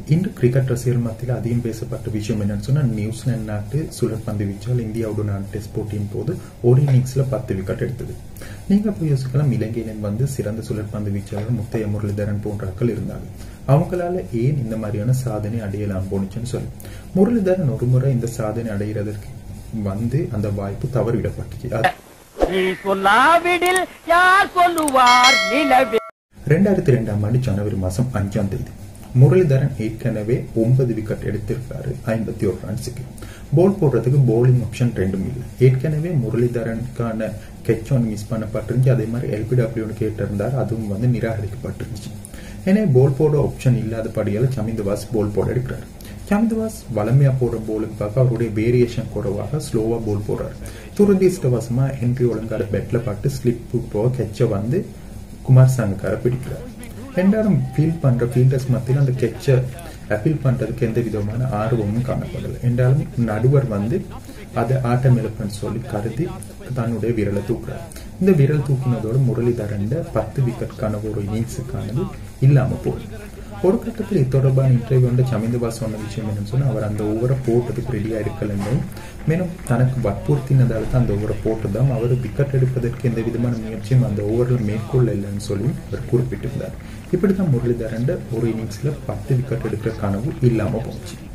இன்று கிரிக்கெட் ரசிகர்கள் மத்தியில் அதிகம் பேசப்பட்ட விஷயம் என்னன்னு சொன்னா நியூசிலாந்து நாட்டு சுழற்பந்து வீச்சால் இந்தியாவுடனான டெஸ்ட் போட்டியின் போது ஒரு இன்னிங்ஸ்ல பத்து விக்கெட் எடுத்தது நீங்க போய் யோசிக்கலாம் இலங்கையினர் வந்து சிறந்த சுழற்பந்து வீச்சாளர் முத்தைய முரளிதரன் போன்றாக்கள் இருந்தாங்க அவங்களால ஏன் இந்த மாதிரியான சாதனை அடையலாம் போனுச்சுன்னு சொல்லி முரளிதரன் ஒரு முறை இந்த சாதனை அடைகிறதற்கு வந்து அந்த வாய்ப்பு தவறிவிடப்பட்டுச்சு அது நீ சொல்லாவிடில் யார் சொல்லுவார் நிலவே ரெண்டாயிரத்தி ரெண்டாம் ஆண்டு ஜனவரி மாசம் அஞ்சாம் தேதி முரளிதரன் ஏற்கனவே ஒன்பது விக்கெட் எடுத்திருக்காரு ஐம்பத்தி ஒரு ரன்ஸுக்கு போல் போடுறதுக்கு போலிங் ஆப்ஷன் ரெண்டும் இல்லை ஏற்கனவே முரளிதரனுக்கான கெச் ஒன்று மிஸ் பண்ணப்பட்டிருந்துச்சு அதே மாதிரி எல்பிடபிள்யூன்னு கேட்டிருந்தார் அதுவும் வந்து நிராகரிக்கப்பட்டிருந்துச்சு எனவே போல் போட ஆப்ஷன் இல்லாதபடியால் சமிந்தவாஸ் போல் போட எடுக்கிறார் சமிந்தவாஸ் வளமையா போடுற போலுக்கு பார்க்க அவருடைய வேரியேஷன் குறைவாக ஸ்லோவா போல் போடுறாரு துரதிருஷ்டவசமா ஹென்ரி ஒழுங்கார பெட்ல பட்டு ஸ்லிப் போக கெச்ச வந்து குமார் சங்கக்கார பிடிக்கிறார் ரெண்டாயிரம் ஃபீல் பண்ற ஃபீல்டர்ஸ் மத்தியில் அந்த கெச்ச அப்பீல் பண்றதுக்கு எந்த விதமான ஆர்வமும் காணப்படல என்றாலும் நடுவர் வந்து அதை ஆட்டம் இழப்புன்னு சொல்லி கருதி தன்னுடைய விரலை தூக்குறார் இந்த விரல் தூக்கினதோட முரளிதரன் பத்து விக்கெட்கான ஒரு இன்னிங்ஸுக்கானது இல்லாம போகுது ஒரு கட்டத்தில் இது தொடர்பான இன்டர்வியூ வந்து சமிந்தபாஸ் சொன்ன விஷயம் என்னன்னு சொன்னா அவர் அந்த ஓவரை போட்டதுக்கு ரெடியா இருக்கலன்னும் மேலும் தனக்கு வற்புறுத்தினதால தான் அந்த ஓவரை போட்டதாம் அவர் விக்கெட் எடுப்பதற்கு எந்த விதமான முயற்சியும் அந்த ஓவரில் மேற்கொள்ள இல்லைன்னு சொல்லி அவர் குறிப்பிட்டிருந்தார் இப்படிதான் முரளிதரன் ஒரு இன்னிங்ஸ்ல பத்து விக்கெட் எடுக்கிற கனவு இல்லாம போச்சு